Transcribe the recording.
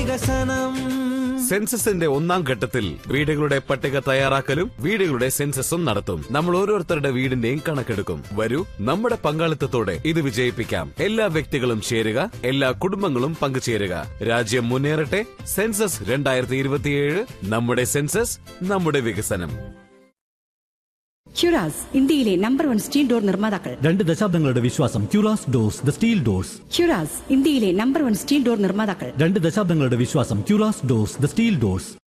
വികസനം സെൻസസിന്റെ ഒന്നാം ഘട്ടത്തിൽ വീടുകളുടെ പട്ടിക തയ്യാറാക്കലും വീടുകളുടെ സെൻസസും നടത്തും നമ്മൾ ഓരോരുത്തരുടെ വീടിന്റെയും കണക്കെടുക്കും വരൂ നമ്മുടെ പങ്കാളിത്തത്തോടെ ഇത് വിജയിപ്പിക്കാം എല്ലാ വ്യക്തികളും ചേരുക എല്ലാ കുടുംബങ്ങളും പങ്കുചേരുക രാജ്യം മുന്നേറട്ടെ സെൻസസ് രണ്ടായിരത്തി ഇരുപത്തിയേഴ് നമ്മുടെ സെൻസസ് നമ്മുടെ വികസനം ക്യുറാസ് ഇന്ത്യയിലെ നമ്പർ വൺ സ്റ്റീൽ ഡോർ നിർമ്മാതാക്കൾ രണ്ട് ദശാബ്ദങ്ങളുടെ വിശ്വാസം curas doors the steel doors curas ഇന്ത്യയിലെ നമ്പർ വൺ സ്റ്റീൽ ഡോർ നിർമ്മാതാക്കൾ രണ്ട് ദശാബ്ദങ്ങളുടെ വിശ്വാസം curas doors the steel dose